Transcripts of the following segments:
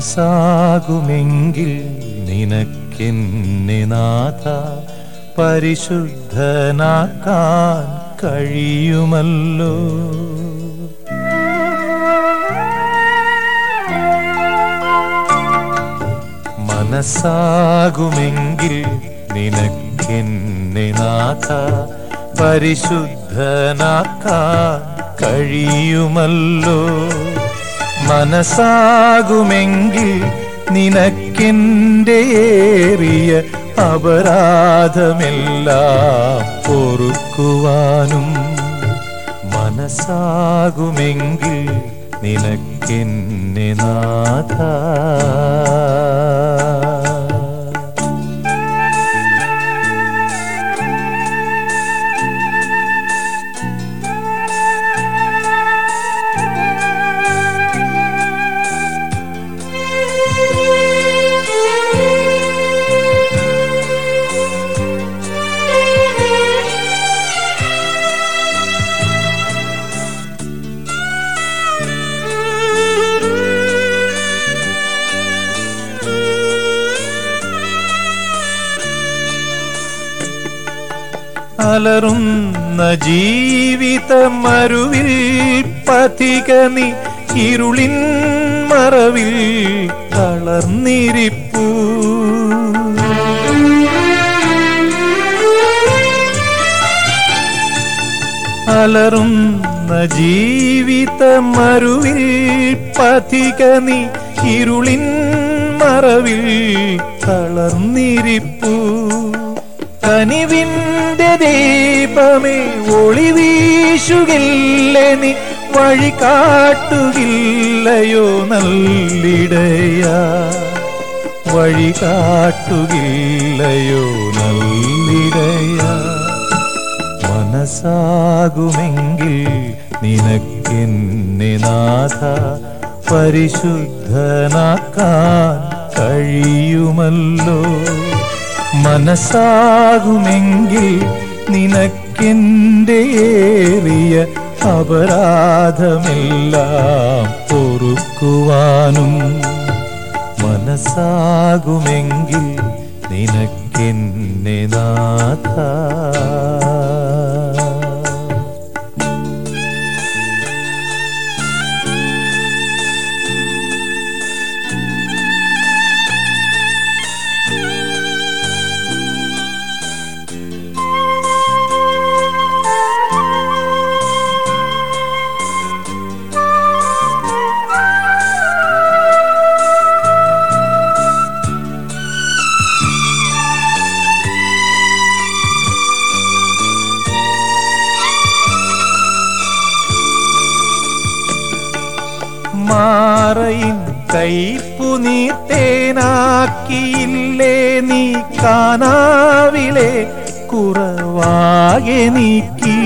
മനസ്സാകുമെങ്കിൽ നിനക്കെന്നെ നാഥ പരിശുദ്ധനാക്കാൻ കഴിയുമല്ലോ മനസ്സാകുമെങ്കിൽ നിനക്കെന്നെ നാഥ പരിശുദ്ധനാക്കാൻ കഴിയുമല്ലോ മനസ്സാകുമെങ്കിൽ നിനക്കെൻ്റെ ഏറിയ അപരാധമെല്ലാം പൊറുക്കുവാനും മനസ്സാകുമെങ്കിൽ നിനക്കെന്നെ നാഥ അലറുന്ന ജീവിത മരുവിൽ പതിക നീ ഇരുളിൻ മറവിൽ തളർന്നിരിപ്പൂ അലറുന്ന ജീവിത മരുവിൽ പതിക നീ ഇരുളിൻ മറവിൽ തളർന്നിരിപ്പൂ കനിവിന്റെ ദീപമേ ഒളി വീശുകില്ല നീ വഴി കാട്ടുകില്ലയോ നല്ലിടയ വഴി കാട്ടുകില്ലയോ നല്ലിടയ മനസ്സാകുമെങ്കിൽ നിനക്കെന്നെ നാഥ പരിശുദ്ധനാക്കാൻ കഴിയുമല്ലോ മനസ്സാകുമെങ്കിൽ നിനക്കെൻ്റെ ഏറിയ അപരാധമെല്ലാം പൊറുക്കുവാനും മനസ്സാകുമെങ്കിൽ നിനക്കെന്നെ നാഥ മാറയിൻ കൈപ്പു നീ തേനാക്കിയില്ലേ നീ കാനാവിലെ കുറവാകെ നീക്കി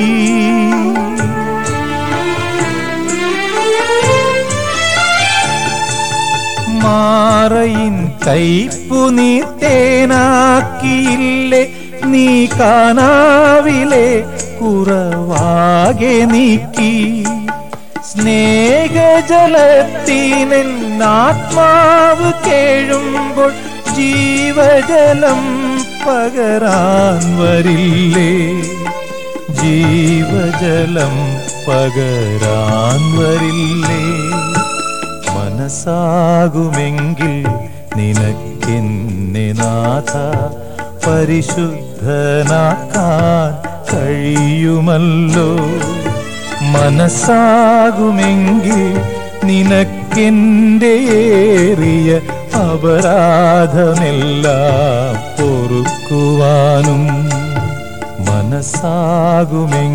മാറയിൻ കൈപ്പു നീ തേനാക്കിയില്ലേ നീ കാനാവിലെ കുറവാകെ നീക്കി സ്നേഹജലത്തിനാത്മാവ് കേഴുമ്പോൾ ജീവജലം പകരാൻ വരില്ലേ ജീവജലം പകരാൻ വരില്ലേ മനസ്സാകുമെങ്കിൽ നിനക്കെന്നെ നാഥ പരിശുദ്ധനാക്കാൻ കഴിയുമല്ലോ മനസ്സാകുമെങ്കിൽ നിനക്കെൻ്റെ ഏറിയ അപരാധമെല്ലാം പൊറുക്കുവാനും മനസ്സാകുമെങ്കിൽ